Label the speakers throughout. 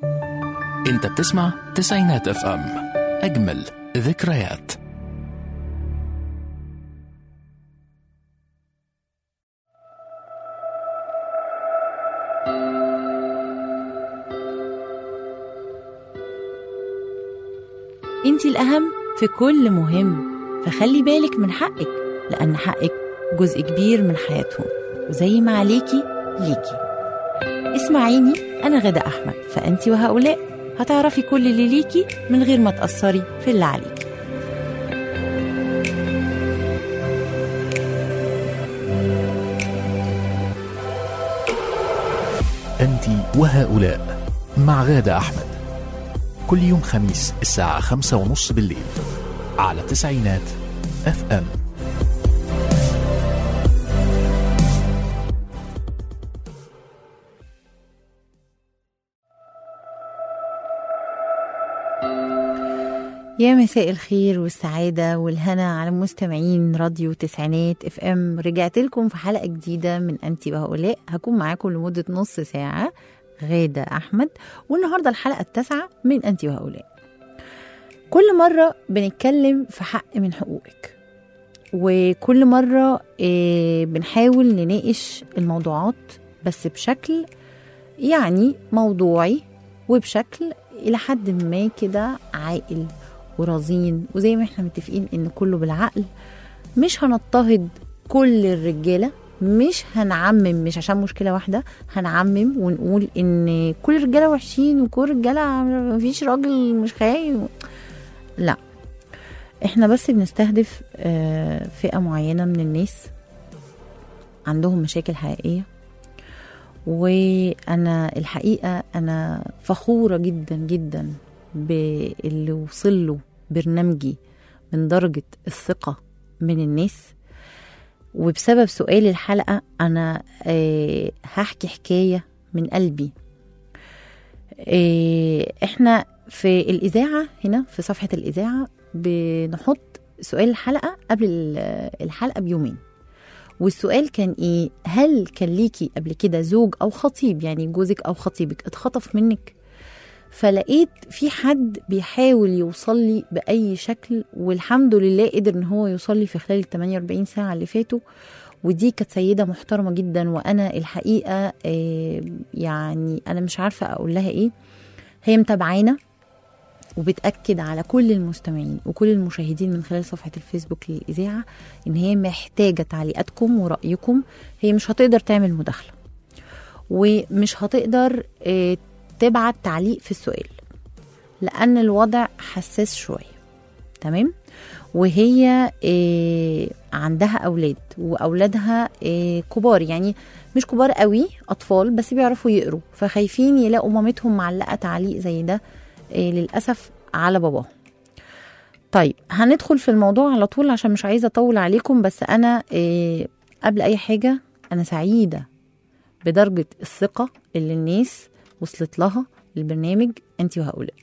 Speaker 1: انت بتسمع تسعينات اف ام اجمل ذكريات
Speaker 2: انت الأهم في كل مهم فخلي بالك من حقك لأن حقك جزء كبير من حياتهم وزي ما عليكي ليكي اسمعيني أنا غدا أحمد فأنت وهؤلاء هتعرفي كل اللي ليكي من غير ما تأثري في اللي عليكي
Speaker 1: انت وهؤلاء مع غادة احمد كل يوم خميس الساعة خمسة ونص بالليل على تسعينات اف ام
Speaker 2: يا مساء الخير والسعادة والهنا على مستمعين راديو تسعينات اف ام رجعت لكم في حلقة جديدة من أنتي وهؤلاء هكون معاكم لمدة نص ساعة غادة أحمد والنهاردة الحلقة التاسعة من أنتي وهؤلاء كل مرة بنتكلم في حق من حقوقك وكل مرة آه، بنحاول نناقش الموضوعات بس بشكل يعني موضوعي وبشكل إلى حد ما كده عاقل ورزين وزي ما احنا متفقين ان كله بالعقل مش هنضطهد كل الرجاله مش هنعمم مش عشان مشكله واحده هنعمم ونقول ان كل الرجاله وحشين وكل الرجاله مفيش راجل مش خايف لا احنا بس بنستهدف آه، فئه معينه من الناس عندهم مشاكل حقيقيه وانا الحقيقه انا فخوره جدا جدا باللي وصل له برنامجي من درجه الثقه من الناس وبسبب سؤال الحلقه انا آه، هحكي حكايه من قلبي آه، احنا في الاذاعه هنا في صفحه الاذاعه بنحط سؤال الحلقه قبل ال- الحلقه بيومين والسؤال كان ايه هل كان ليكي قبل كده زوج او خطيب يعني جوزك او خطيبك اتخطف منك فلقيت في حد بيحاول يوصل لي باي شكل والحمد لله قدر ان هو يوصل لي في خلال ال 48 ساعه اللي فاتوا ودي كانت سيده محترمه جدا وانا الحقيقه آه، يعني انا مش عارفه اقول لها ايه هي متابعانا وبتأكد على كل المستمعين وكل المشاهدين من خلال صفحة الفيسبوك للإذاعة إن هي محتاجة تعليقاتكم ورأيكم هي مش هتقدر تعمل مداخلة ومش هتقدر آه، تبعت تعليق في السؤال لأن الوضع حساس شوية تمام وهي آه، عندها أولاد وأولادها آه، كبار يعني مش كبار قوي أطفال بس بيعرفوا يقروا فخايفين يلاقوا مامتهم معلقة تعليق زي ده آه، للأسف على باباهم طيب هندخل في الموضوع على طول عشان مش عايزة أطول عليكم بس أنا آه، قبل أي حاجة أنا سعيدة بدرجة الثقة اللي الناس وصلت لها للبرنامج أنت وهؤلاء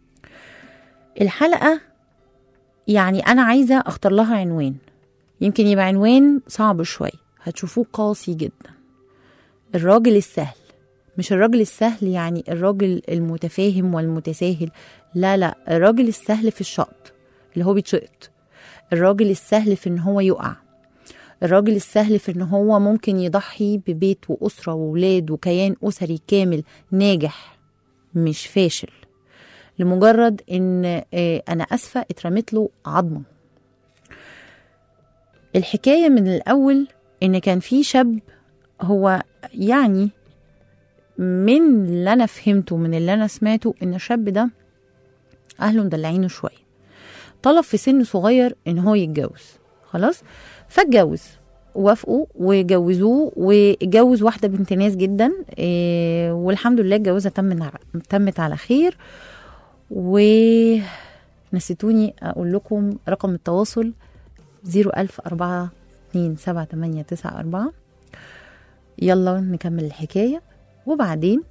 Speaker 2: الحلقة يعني أنا عايزة أختار لها عنوان يمكن يبقى عنوان صعب شوية هتشوفوه قاسي جدا الراجل السهل مش الراجل السهل يعني الراجل المتفاهم والمتساهل لا لا الراجل السهل في الشقط اللي هو بيتشقط الراجل السهل في ان هو يقع الراجل السهل في ان هو ممكن يضحي ببيت واسره وولاد وكيان اسري كامل ناجح مش فاشل لمجرد ان آه، انا اسفه اترمت له عظمه الحكايه من الاول ان كان في شاب هو يعني من اللي انا فهمته من اللي انا سمعته ان الشاب ده اهله مدلعينه شويه طلب في سن صغير ان هو يتجوز خلاص فاتجوز وافقوا وجوزوه واتجوز واحده بنت ناس جدا إيه والحمد لله الجوازه تم تمت على خير ونسيتوني اقول لكم رقم التواصل 01004 27894 يلا نكمل الحكايه وبعدين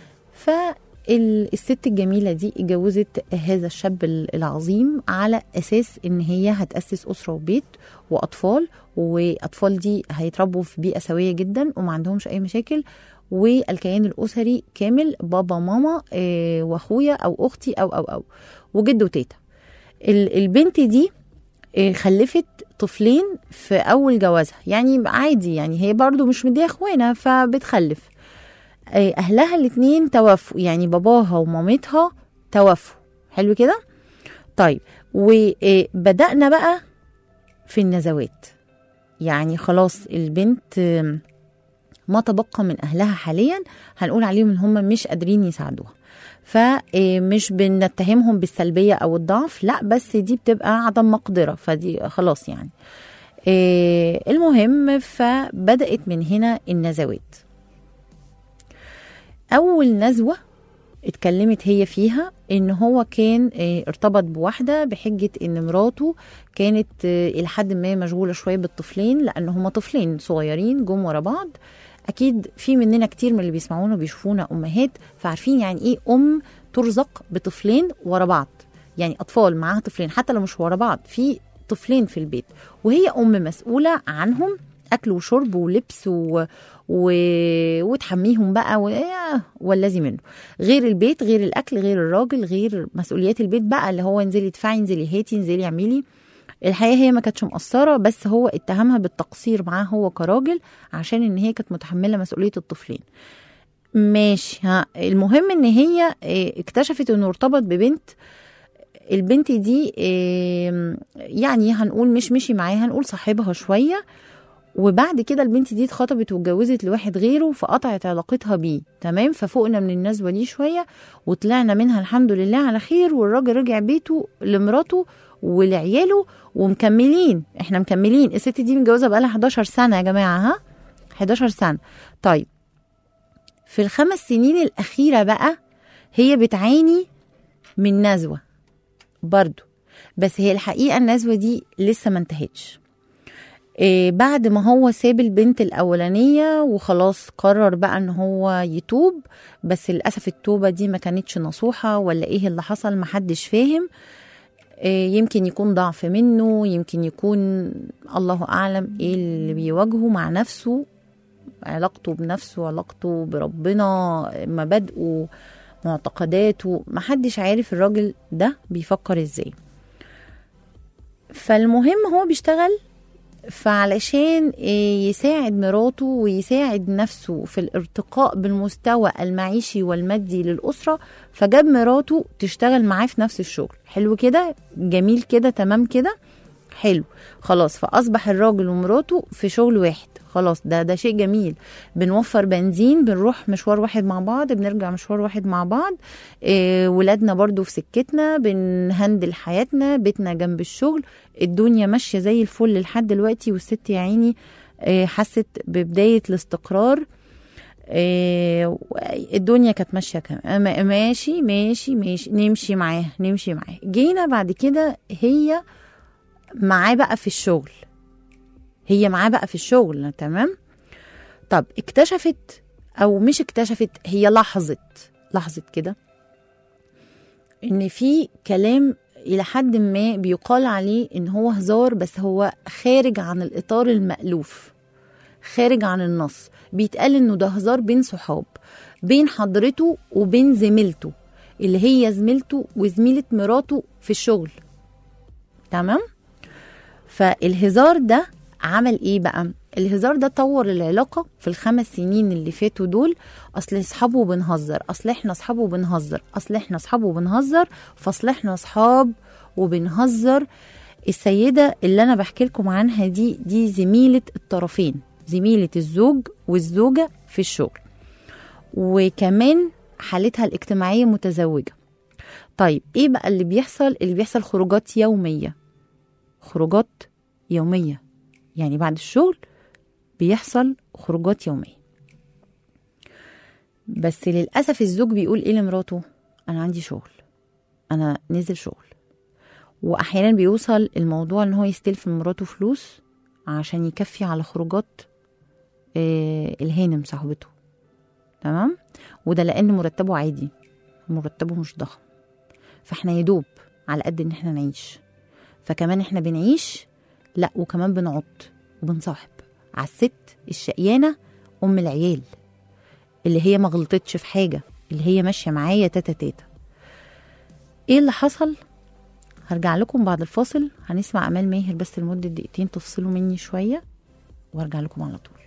Speaker 2: فالست الجميلة دي اتجوزت هذا الشاب العظيم على أساس إن هي هتأسس أسرة وبيت وأطفال وأطفال دي هيتربوا في بيئة سوية جدا وما عندهمش أي مشاكل والكيان الاسري كامل بابا ماما آه، واخويا او اختي او او او وجد وتيتا ال- البنت دي آه، خلفت طفلين في اول جوازها يعني عادي يعني هي برضو مش مديه اخوانها فبتخلف آه، اهلها الاتنين توفوا يعني باباها ومامتها توفوا حلو كده طيب وبدأنا بقى في النزوات يعني خلاص البنت آم، ما تبقى من أهلها حاليا هنقول عليهم إن هم مش قادرين يساعدوها فمش بنتهمهم بالسلبية أو الضعف لا بس دي بتبقى عدم مقدرة فدي خلاص يعني آه، المهم فبدأت من هنا النزوات أول نزوة اتكلمت هي فيها ان هو كان آه، ارتبط بواحده بحجه ان مراته كانت آه، الى حد ما مشغوله شويه بالطفلين لان هما طفلين صغيرين جم ورا بعض اكيد في مننا كتير من اللي بيسمعونا وبيشوفونا امهات فعارفين يعني ايه ام ترزق بطفلين ورا بعض يعني اطفال معاها طفلين حتى لو مش ورا بعض في طفلين في البيت وهي ام مسؤوله عنهم اكل وشرب ولبس و... و... وتحميهم بقى و... والذي منه غير البيت غير الاكل غير الراجل غير مسؤوليات البيت بقى اللي هو انزلي ادفعي انزلي هاتي انزلي اعملي الحقيقه هي ما كانتش مقصره بس هو اتهمها بالتقصير معاه هو كراجل عشان ان هي كانت متحمله مسؤوليه الطفلين ماشي ها المهم ان هي اه، اكتشفت انه ارتبط ببنت البنت دي اه، يعني هنقول مش مشي معاها هنقول صاحبها شويه وبعد كده البنت دي اتخطبت واتجوزت لواحد غيره فقطعت علاقتها بيه تمام ففوقنا من النزوه دي شويه وطلعنا منها الحمد لله على خير والراجل رجع بيته لمراته ولعياله ومكملين احنا مكملين الست دي متجوزه بقالها 11 سنه يا جماعه ها 11 سنه طيب في الخمس سنين الاخيره بقى هي بتعاني من نزوه برضو بس هي الحقيقه النزوه دي لسه ما انتهتش إيه بعد ما هو ساب البنت الأولانية وخلاص قرر بقى ان هو يتوب بس للأسف التوبة دي ما كانتش نصوحة ولا ايه اللي حصل محدش فاهم إيه يمكن يكون ضعف منه يمكن يكون الله أعلم ايه اللي بيواجهه مع نفسه علاقته بنفسه علاقته بربنا مبادئه معتقداته محدش عارف الراجل ده بيفكر ازاي فالمهم هو بيشتغل فعلشان يساعد مراته ويساعد نفسه في الارتقاء بالمستوى المعيشي والمادي للأسرة فجاب مراته تشتغل معاه في نفس الشغل حلو كده جميل كده تمام كده حلو خلاص فأصبح الراجل ومراته في شغل واحد خلاص ده ده شيء جميل بنوفر بنزين بنروح مشوار واحد مع بعض بنرجع مشوار واحد مع بعض إيه ولادنا برضو في سكتنا بنهندل حياتنا بيتنا جنب الشغل الدنيا ماشيه زي الفل لحد دلوقتي والست يا عيني إيه حست ببدايه الاستقرار إيه الدنيا كانت ماشيه كمان ماشي ماشي ماشي نمشي معاه نمشي معاه جينا بعد كده هي معاه بقى في الشغل هي معاه بقى في الشغل تمام طب اكتشفت او مش اكتشفت هي لاحظت لاحظت كده ان في كلام الى حد ما بيقال عليه ان هو هزار بس هو خارج عن الاطار المألوف خارج عن النص بيتقال انه ده هزار بين صحاب بين حضرته وبين زميلته اللي هي زميلته وزميلة مراته في الشغل تمام فالهزار ده عمل ايه بقى الهزار ده طور العلاقة في الخمس سنين اللي فاتوا دول أصل أصحابه وبنهزر أصل إحنا أصحاب وبنهزر أصل إحنا أصحاب وبنهزر فأصل إحنا أصحاب وبنهزر السيدة اللي أنا بحكي لكم عنها دي دي زميلة الطرفين زميلة الزوج والزوجة في الشغل وكمان حالتها الاجتماعية متزوجة طيب ايه بقى اللي بيحصل اللي بيحصل خروجات يومية خروجات يومية يعني بعد الشغل بيحصل خروجات يومية بس للأسف الزوج بيقول إيه لمراته أنا عندي شغل أنا نزل شغل وأحيانا بيوصل الموضوع إن هو يستلف من مراته فلوس عشان يكفي على خروجات آه الهانم صاحبته تمام وده لأن مرتبه عادي مرتبه مش ضخم فاحنا يدوب على قد ان احنا نعيش فكمان احنا بنعيش لا وكمان بنعط وبنصاحب على الست الشقيانة أم العيال اللي هي ما غلطتش في حاجه اللي هي ماشيه معايا تاتا تاتا ايه اللي حصل هرجع لكم بعد الفاصل هنسمع امال ماهر بس لمده دقيقتين تفصلوا مني شويه وارجع لكم على طول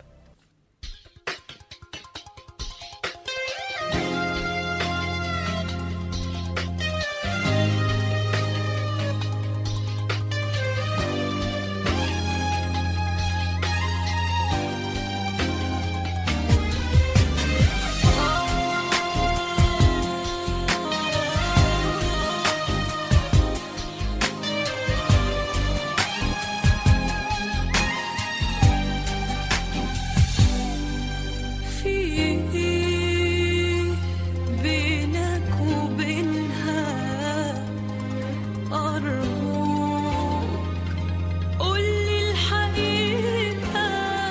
Speaker 3: في بينك وبينها أرجوك قولي الحقيقة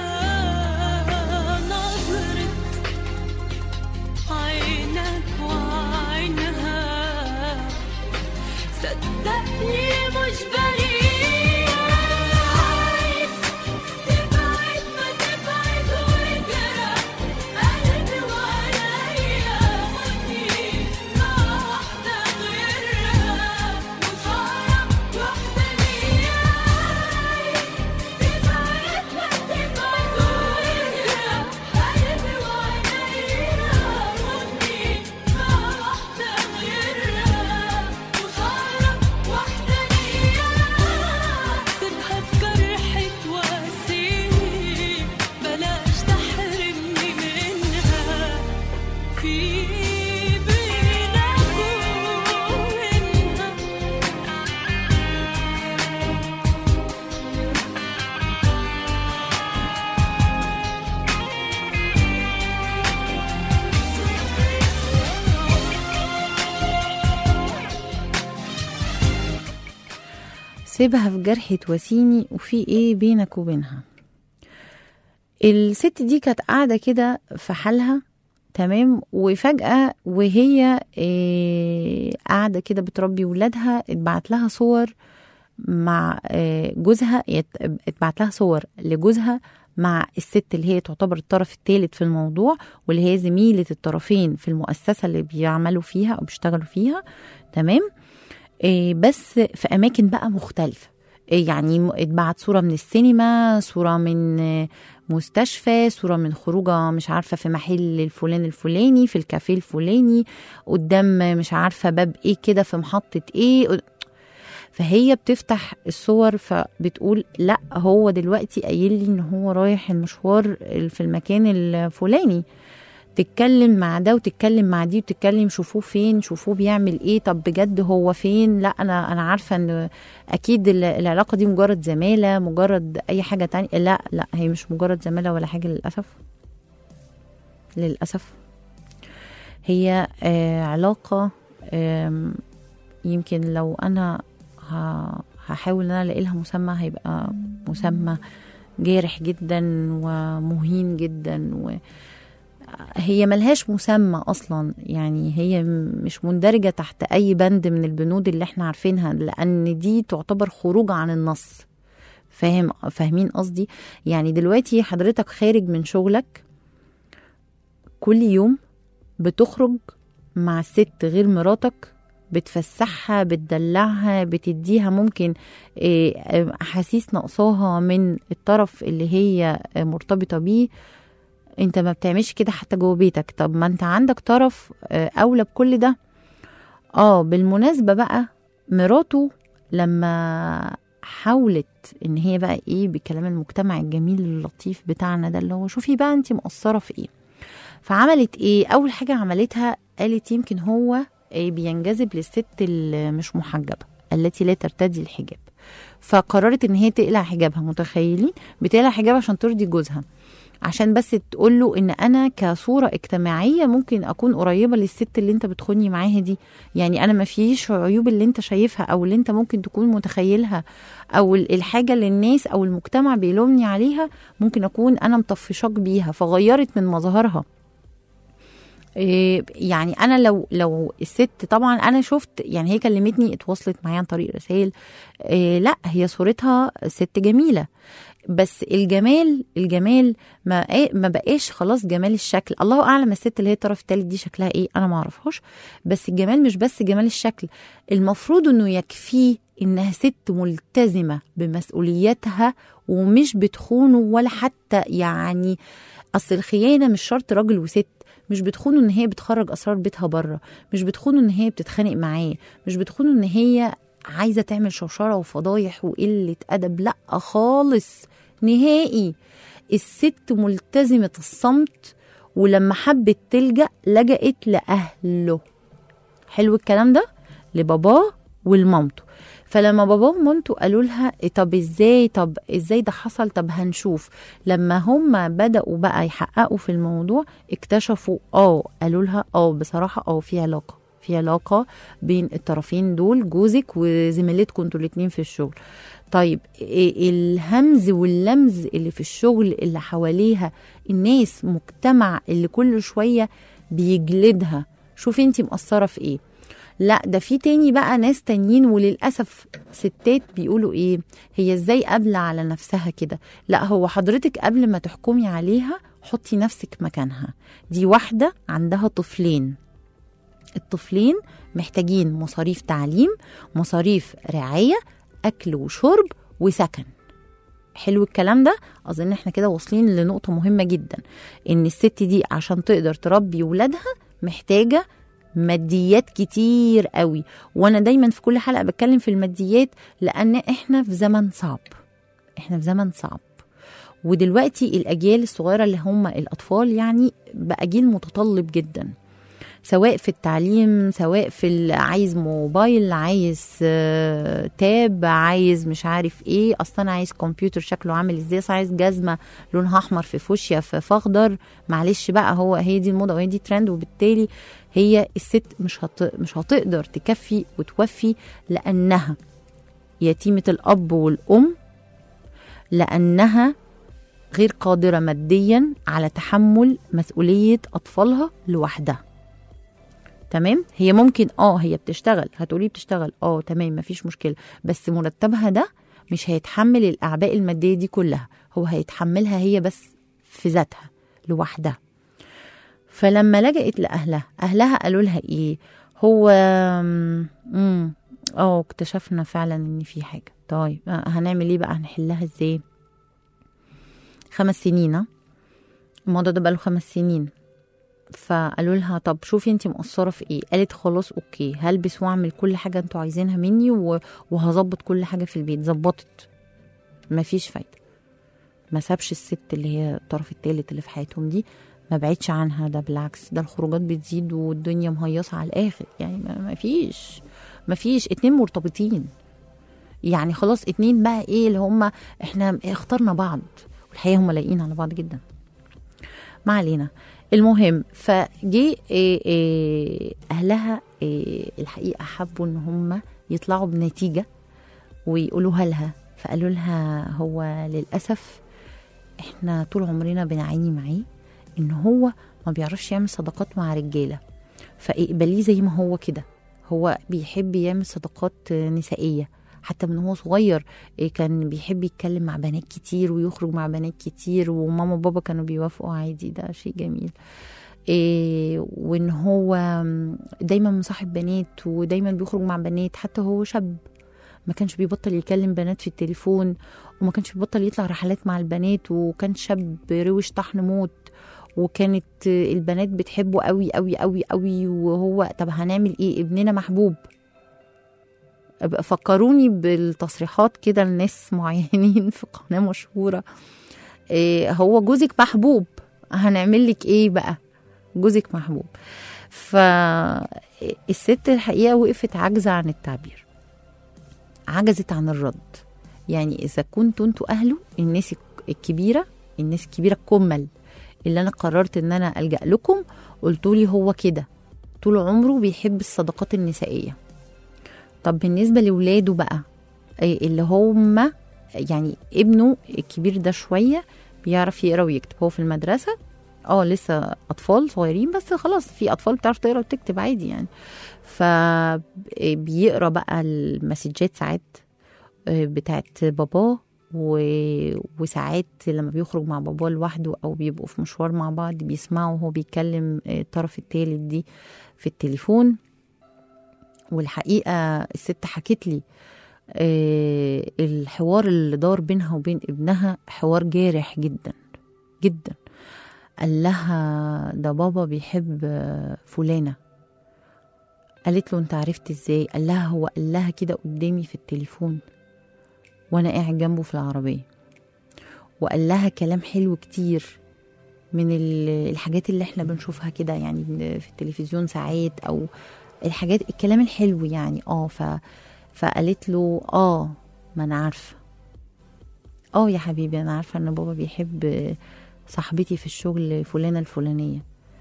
Speaker 3: نظرة عينك وعينها صدقني مش بريئة عايز تبعد ما تبعد وجرى قلبي وعليا ودي مع واحدة غيرها وصارت واحدة ليا تبعد ما تبعد وجرى قلبي وعليا ودي مع واحدة غيرها وصارت واحدة ليا سيبها في جرحي تواسيني بلاش تحرمني منها في بينك وبينها
Speaker 2: سيبها في جرح تواسيني وفي ايه بينك وبينها الست دي كانت قاعدة كده في حالها تمام وفجأة وهي إيه قاعدة كده بتربي ولادها اتبعت لها صور مع آه، جوزها يت- اتبعت لها صور لجوزها مع الست اللي هي تعتبر الطرف الثالث في الموضوع واللي هي زميلة الطرفين في المؤسسة اللي بيعملوا فيها أو بيشتغلوا فيها تمام إيه بس في اماكن بقى مختلفه إيه يعني م- اتبعت صوره من السينما صوره من آه، مستشفى صوره من خروجه مش عارفه في محل الفلان الفلاني في الكافيه الفلاني قدام مش عارفه باب ايه كده في محطه ايه فهي بتفتح الصور فبتقول لا هو دلوقتي قايل لي ان هو رايح المشوار في المكان الفلاني تتكلم مع ده وتتكلم مع دي وتتكلم شوفوه فين شوفوه بيعمل ايه طب بجد هو فين لا انا انا عارفه ان اكيد ال- العلاقه دي مجرد زماله مجرد اي حاجه تانية لا لا هي مش مجرد زماله ولا حاجه للاسف للاسف هي آه علاقه آم، يمكن لو انا ه- هحاول ان انا الاقي لها مسمى هيبقى مسمى جارح جدا ومهين جدا و هي ملهاش مسمى اصلا يعني هي م- مش مندرجه تحت اي بند من البنود اللي احنا عارفينها لان دي تعتبر خروج عن النص فاهم فاهمين قصدي يعني دلوقتي حضرتك خارج من شغلك كل يوم بتخرج مع الست غير مراتك بتفسحها بتدلعها بتديها ممكن إيه، احاسيس ناقصاها من الطرف اللي هي مرتبطه بيه انت ما بتعملش كده حتى جوه بيتك طب ما انت عندك طرف آه، اولى بكل ده اه بالمناسبه بقى مراته لما حاولت ان هي بقى ايه بكلام المجتمع الجميل اللطيف بتاعنا ده اللي هو شوفي بقى انت مقصره في ايه فعملت ايه اول حاجه عملتها قالت يمكن هو آه، بينجذب للست اللي مش محجبه التي لا ترتدي الحجاب فقررت ان هي تقلع حجابها متخيلين بتقلع حجابها عشان ترضي جوزها عشان بس تقول له ان انا كصوره اجتماعيه ممكن اكون قريبه للست اللي انت بتخوني معاها دي يعني انا ما فيش عيوب اللي انت شايفها او اللي انت ممكن تكون متخيلها او ال- الحاجه اللي الناس او المجتمع بيلومني عليها ممكن اكون انا مطفشاك بيها فغيرت من مظهرها إيه، يعني انا لو لو الست طبعا انا شفت يعني هي كلمتني اتواصلت معايا عن طريق رسائل إيه لا هي صورتها ست جميله بس الجمال الجمال ما ما بقاش خلاص جمال الشكل الله اعلم الست اللي هي الطرف الثالث دي شكلها ايه انا ما اعرفهاش بس الجمال مش بس جمال الشكل المفروض انه يكفيه انها ست ملتزمه بمسؤولياتها ومش بتخونه ولا حتى يعني اصل الخيانه مش شرط راجل وست مش بتخونه ان هي بتخرج اسرار بيتها بره مش بتخونه ان هي بتتخانق معاه مش بتخونه ان هي عايزه تعمل شوشره وفضايح وقله ادب لا خالص نهائي الست ملتزمه الصمت ولما حبت تلجا لجأت لاهله حلو الكلام ده لباباه ولمامته فلما باباه ومامته قالوا لها إيه طب ازاي طب ازاي ده حصل طب هنشوف لما هم بدأوا بقى يحققوا في الموضوع اكتشفوا اه قالوا لها اه بصراحة اه في علاقة في علاقة بين الطرفين دول جوزك وزميلتكم انتوا الاتنين في الشغل طيب إيه الهمز واللمز اللي في الشغل اللي حواليها الناس مجتمع اللي كل شوية بيجلدها شوفي انت مقصرة في ايه لا ده في تاني بقى ناس تانيين وللأسف ستات بيقولوا ايه هي ازاي قابلة على نفسها كده لا هو حضرتك قبل ما تحكمي عليها حطي نفسك مكانها دي واحدة عندها طفلين الطفلين محتاجين مصاريف تعليم مصاريف رعاية أكل وشرب وسكن حلو الكلام ده أظن احنا كده واصلين لنقطة مهمة جدا إن الست دي عشان تقدر تربي ولادها محتاجة ماديات كتير قوي وانا دايما في كل حلقه بتكلم في الماديات لان احنا في زمن صعب احنا في زمن صعب ودلوقتي الاجيال الصغيره اللي هم الاطفال يعني بقى جيل متطلب جدا سواء في التعليم سواء في ال- عايز موبايل عايز آه، تاب عايز مش عارف ايه اصلا انا عايز كمبيوتر شكله عامل ازاي أصل عايز جزمه لونها احمر في فوشيا في فاخضر معلش بقى هو هي دي الموضه وهي دي ترند وبالتالي هي الست مش هت... مش هتقدر تكفي وتوفي لانها يتيمه الاب والام لانها غير قادره ماديا على تحمل مسؤوليه اطفالها لوحدها تمام هي ممكن اه هي بتشتغل هتقولي بتشتغل اه تمام مفيش مشكله بس مرتبها ده مش هيتحمل الاعباء الماديه دي كلها هو هيتحملها هي بس في ذاتها لوحدها فلما لجأت لأهلها أهلها قالوا لها إيه هو امم اه اكتشفنا فعلا ان في حاجة طيب آه، هنعمل ايه بقى هنحلها ازاي خمس سنين آه. الموضوع ده بقاله خمس سنين فقالوا لها طب شوفي انت مقصره في ايه قالت خلاص اوكي هلبس واعمل كل حاجه انتوا عايزينها مني و- وهظبط كل حاجه في البيت ظبطت مفيش فايده ما سابش الست اللي هي الطرف التالت اللي في حياتهم دي ما بعدش عنها ده بالعكس ده الخروجات بتزيد والدنيا مهيصه على الاخر يعني ما ما فيش ما فيش اتنين مرتبطين يعني خلاص اتنين بقى ايه اللي هم احنا اخترنا بعض والحقيقه هم لايقين على بعض جدا ما علينا المهم فجي إيه إيه اهلها إيه الحقيقه حبوا ان هم يطلعوا بنتيجه ويقولوها لها فقالوا لها هو للاسف احنا طول عمرنا بنعاني معاه ان هو ما بيعرفش يعمل صداقات مع رجاله فاقبليه زي ما هو كده هو بيحب يعمل صداقات نسائيه حتى من هو صغير إيه كان بيحب يتكلم مع بنات كتير ويخرج مع بنات كتير وماما وبابا كانوا بيوافقوا عادي ده شيء جميل إيه وان هو دايما مصاحب بنات ودايما بيخرج مع بنات حتى هو شاب ما كانش بيبطل يكلم بنات في التليفون وما كانش بيبطل يطلع رحلات مع البنات وكان شاب روش طحن موت وكانت البنات بتحبه قوي قوي قوي قوي وهو طب هنعمل ايه ابننا محبوب أبقى فكروني بالتصريحات كده لناس معينين في قناة مشهورة إيه هو جوزك محبوب هنعمل لك ايه بقى جوزك محبوب فالست الحقيقة وقفت عاجزة عن التعبير عجزت عن الرد يعني إذا كنتوا انتوا أهله الناس الكبيرة الناس الكبيرة الكمل اللي أنا قررت إن أنا ألجأ لكم قلتوا لي هو كده طول عمره بيحب الصداقات النسائية طب بالنسبة لولاده بقى إيه اللي هم يعني ابنه الكبير ده شوية بيعرف يقرا ويكتب هو في المدرسة اه لسه اطفال صغيرين بس خلاص في اطفال بتعرف تقرا وتكتب عادي يعني فبيقرا بقى المسجات ساعات آه، بتاعت باباه و... وساعات لما بيخرج مع باباه لوحده او بيبقوا في مشوار مع بعض بيسمعوا وهو بيكلم آه، الطرف التالت دي في التليفون والحقيقه الست حكت لي آه، الحوار اللي دار بينها وبين ابنها حوار جارح جدا جدا قال لها ده بابا بيحب آه، فلانه قالت له انت عرفت ازاي قال لها هو قال لها كده قدامي في التليفون وانا قاعد جنبه في العربيه وقال لها كلام حلو كتير من ال- الحاجات اللي احنا بنشوفها كده يعني بن- في التلفزيون ساعات او الحاجات الكلام الحلو يعني اه ف فقالت له اه ما انا عارفه اه يا حبيبي انا عارفه ان بابا بيحب صاحبتي في الشغل فلانه الفلانيه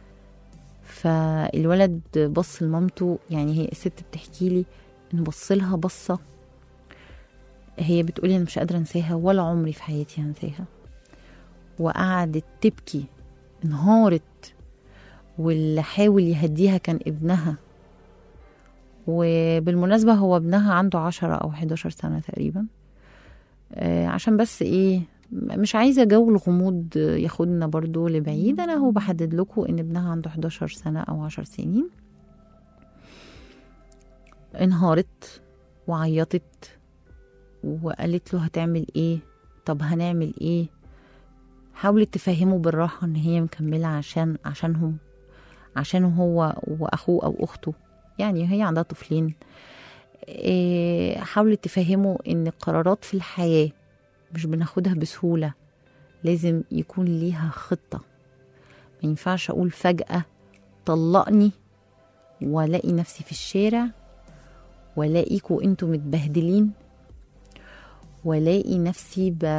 Speaker 2: فالولد بص لمامته يعني هي الست بتحكي لي انه بص لها بصه هي بتقولي انا مش قادره انساها ولا عمري في حياتي هنساها وقعدت تبكي انهارت واللي حاول يهديها كان ابنها وبالمناسبة هو ابنها عنده عشرة أو 11 سنة تقريبا آه، عشان بس ايه مش عايزة جو الغموض ياخدنا برضو لبعيد أنا هو بحدد لكم إن ابنها عنده 11 سنة أو 10 سنين انهارت وعيطت وقالت له هتعمل ايه طب هنعمل ايه حاولت تفهمه بالراحة ان هي مكملة عشان عشانهم عشان هو واخوه او اخته يعني هي عندها طفلين إيه، حاولت تفهمه ان القرارات في الحياة مش بناخدها بسهولة لازم يكون ليها خطة ما ينفعش اقول فجأة طلقني والاقي نفسي في الشارع والاقيكوا انتوا متبهدلين والاقي نفسي ب...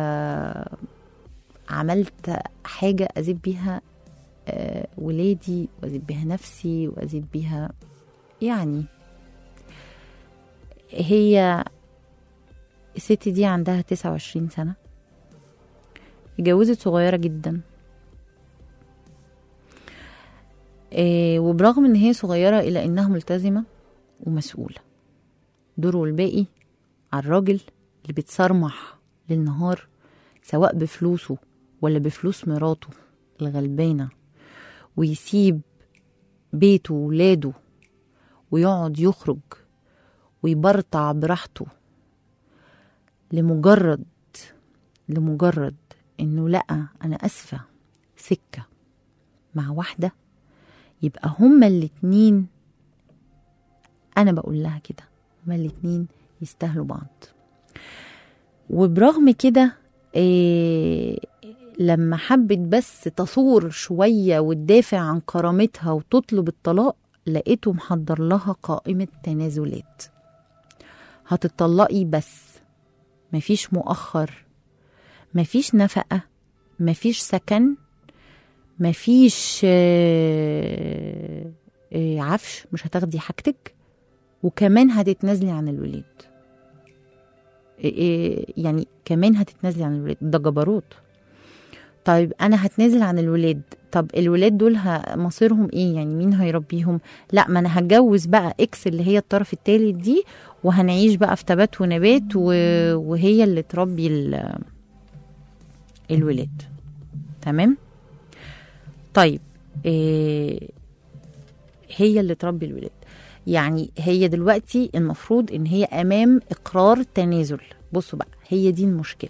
Speaker 2: عملت حاجة أزيد بيها آه، ولادي وأزيد بيها نفسي وأزيد بيها يعني هي الست دي عندها تسعة وعشرين سنة اتجوزت صغيرة جدا آه، وبرغم ان هي صغيرة الا انها ملتزمة ومسؤولة دوره الباقي على الراجل اللي بيتصرمح للنهار سواء بفلوسه ولا بفلوس مراته الغلبانة ويسيب بيته وولاده ويقعد يخرج ويبرطع براحته لمجرد لمجرد انه لقى انا اسفة سكة مع واحدة يبقى هما الاتنين انا بقول لها كده هما الاتنين يستاهلوا بعض وبرغم كده إيه لما حبت بس تصور شوية وتدافع عن كرامتها وتطلب الطلاق لقيته محضر لها قائمة تنازلات هتطلقي بس مفيش مؤخر مفيش نفقة مفيش سكن مفيش آه، آه، عفش مش هتاخدي حاجتك وكمان هتتنازلي عن الولاد إيه- إيه، يعني كمان هتتنازلي عن الولاد ده جبروت طيب انا هتنازل عن الولاد طب الولاد دول ه- مصيرهم ايه يعني مين هيربيهم لا ما انا هتجوز بقى اكس اللي هي الطرف التالت دي وهنعيش بقى في تبات ونبات و- وهي اللي تربي ال- الولاد تمام طيب إيه هي اللي تربي الولاد يعني هي دلوقتي المفروض ان هي امام اقرار تنازل بصوا بقى هي دي المشكله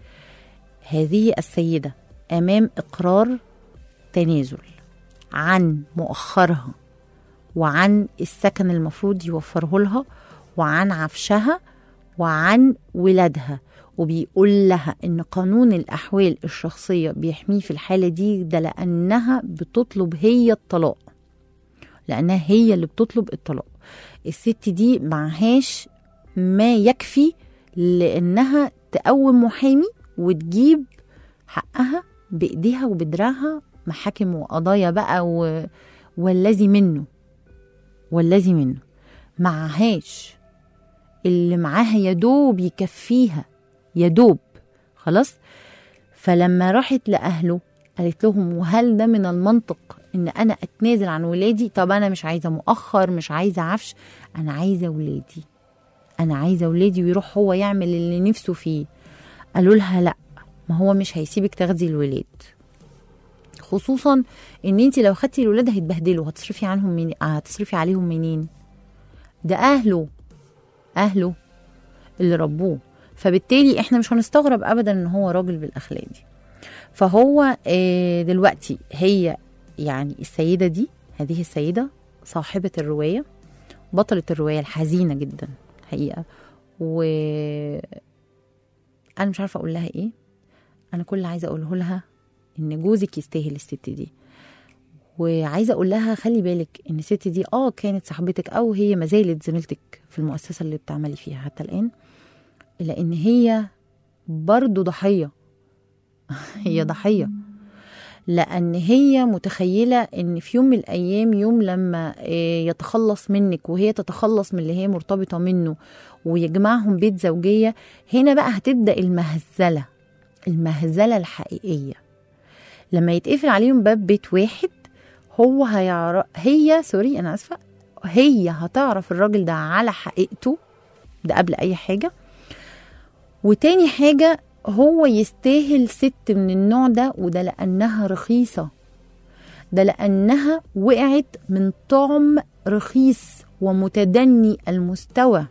Speaker 2: هذه السيده امام اقرار تنازل عن مؤخرها وعن السكن المفروض يوفره لها وعن عفشها وعن ولادها وبيقول لها ان قانون الاحوال الشخصيه بيحميه في الحاله دي ده لانها بتطلب هي الطلاق لانها هي اللي بتطلب الطلاق الست دي معهاش ما يكفي لانها تقوم محامي وتجيب حقها بايديها وبدراعها محاكم وقضايا بقى و... والذي منه والذي منه معهاش اللي معاها يدوب يكفيها يدوب خلاص فلما راحت لأهله قالت لهم وهل ده من المنطق ان انا اتنازل عن ولادي طب انا مش عايزه مؤخر مش عايزه عفش انا عايزه ولادي انا عايزه ولادي ويروح هو يعمل اللي نفسه فيه قالوا لها لا ما هو مش هيسيبك تاخدي الولاد خصوصا ان انت لو خدتي الولاد هيتبهدلوا هتصرفي عنهم من هتصرفي عليهم منين ده اهله اهله اللي ربوه فبالتالي احنا مش هنستغرب ابدا ان هو راجل بالاخلاق دي فهو آه، دلوقتي هي يعني السيده دي هذه السيده صاحبه الروايه بطله الروايه الحزينه جدا حقيقه و انا مش عارفه اقول لها ايه انا كل اللي عايزه اقوله لها ان جوزك يستاهل الست دي وعايزه اقول لها خلي بالك ان الست دي اه كانت صاحبتك او هي ما زالت زميلتك في المؤسسه اللي بتعملي فيها حتى الان الا ان هي برضو ضحيه هي ضحيه لان هي متخيله ان في يوم من الايام يوم لما آه، يتخلص منك وهي تتخلص من اللي هي مرتبطه منه ويجمعهم بيت زوجيه هنا بقى هتبدا المهزله المهزله الحقيقيه لما يتقفل عليهم باب بيت واحد هو هيعرف هي سوري انا اسفه هي هتعرف الراجل ده على حقيقته ده قبل اي حاجه وتاني حاجه هو يستاهل ست من النوع ده وده لانها رخيصه ده لانها وقعت من طعم رخيص ومتدني المستوى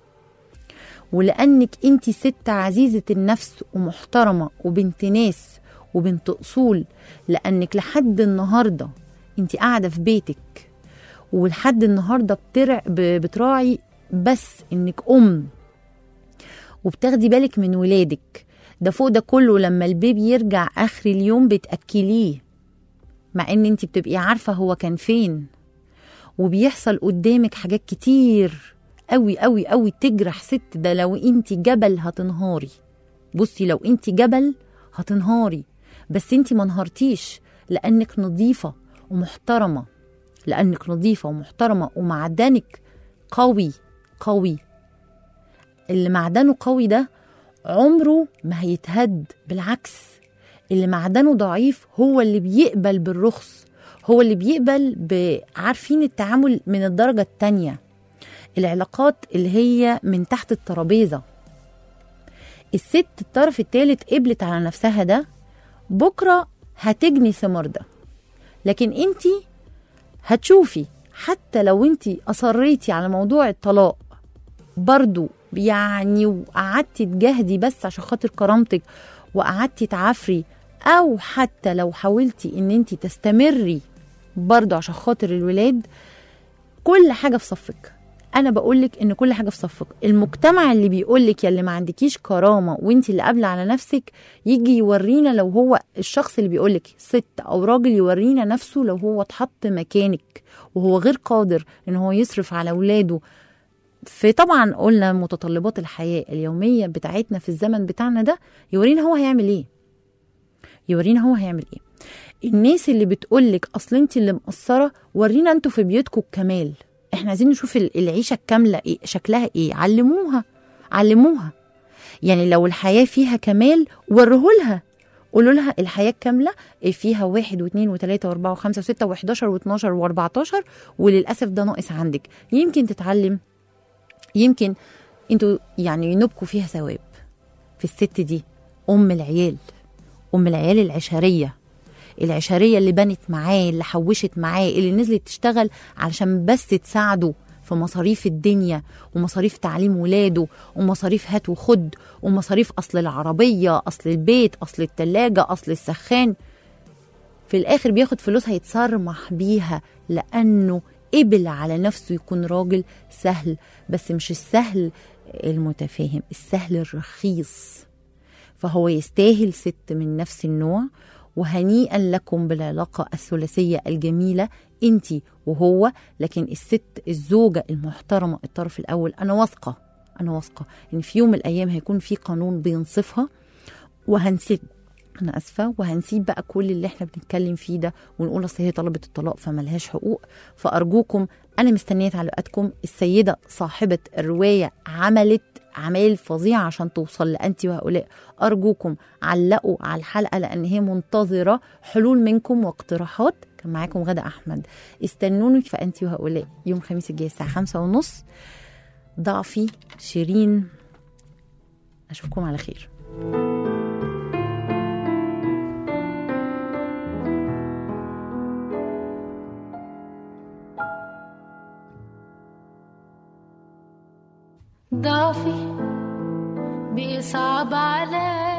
Speaker 2: ولانك انت ست عزيزه النفس ومحترمه وبنت ناس وبنت اصول لانك لحد النهارده انت قاعده في بيتك ولحد النهارده بترع ب- بتراعي بس انك ام وبتاخدي بالك من ولادك ده فوق ده كله لما البيبي يرجع اخر اليوم بتاكليه مع ان انت بتبقي عارفه هو كان فين وبيحصل قدامك حاجات كتير قوي قوي قوي تجرح ست ده لو انت جبل هتنهاري بصي لو انت جبل هتنهاري بس انت ما انهارتيش لانك نظيفه ومحترمه لانك نظيفه ومحترمه ومعدنك قوي قوي اللي معدنه قوي ده عمره ما هيتهد بالعكس اللي معدنه ضعيف هو اللي بيقبل بالرخص هو اللي بيقبل بعارفين التعامل من الدرجة التانية العلاقات اللي هي من تحت الترابيزة الست الطرف التالت قبلت على نفسها ده بكرة هتجني ثمار ده لكن انتي هتشوفي حتى لو انتي أصريتي على موضوع الطلاق برضو يعني وقعدتي تجاهدي بس عشان خاطر كرامتك وقعدتي تعافري او حتى لو حاولتي ان انت تستمري برضو عشان خاطر الولاد كل حاجه في صفك انا بقولك ان كل حاجه في صفك المجتمع اللي بيقولك يا اللي ما عندكيش كرامه وانت اللي قابله على نفسك يجي يورينا لو هو الشخص اللي بيقولك ست او راجل يورينا نفسه لو هو اتحط مكانك وهو غير قادر ان هو يصرف على اولاده في طبعا قلنا متطلبات الحياه اليوميه بتاعتنا في الزمن بتاعنا ده يورينا هو هيعمل ايه يورينا هو هيعمل ايه الناس اللي بتقولك اصل انت اللي مقصره ورينا انتوا في بيوتكم الكمال احنا عايزين نشوف ال- العيشه الكامله ايه شكلها ايه علموها علموها يعني لو الحياه فيها كمال ورهولها قولوا لها الحياه الكامله فيها واحد واثنين وثلاثه واربعه وخمسه وسته وحداشر واثناشر واربعتاشر وللاسف ده ناقص عندك يمكن تتعلم يمكن انتوا يعني ينوبكوا فيها ثواب في الست دي ام العيال ام العيال العشريه العشريه اللي بنت معاه اللي حوشت معاه اللي نزلت تشتغل علشان بس تساعده في مصاريف الدنيا ومصاريف تعليم ولاده ومصاريف هات وخد ومصاريف اصل العربيه اصل البيت اصل التلاجة اصل السخان في الاخر بياخد فلوسها يتصرمح بيها لانه قبل على نفسه يكون راجل سهل بس مش السهل المتفاهم السهل الرخيص فهو يستاهل ست من نفس النوع وهنيئا لكم بالعلاقة الثلاثية الجميلة انت وهو لكن الست الزوجة المحترمة الطرف الأول أنا واثقة أنا واثقة إن في يوم من الأيام هيكون في قانون بينصفها وهنسيب أنا آسفة وهنسيب بقى كل اللي احنا بنتكلم فيه ده ونقول أصل هي طلبت الطلاق فملهاش حقوق فأرجوكم أنا مستنية تعليقاتكم السيدة صاحبة الرواية عملت أعمال فظيعة عشان توصل لأنت وهؤلاء أرجوكم علقوا على الحلقة لأن هي منتظرة حلول منكم واقتراحات كان معاكم غدا أحمد استنوني في أنت وهؤلاء يوم خميس الجاي الساعة خمسة ونص ضعفي شيرين أشوفكم على خير
Speaker 3: ضعفي بيصعب عليا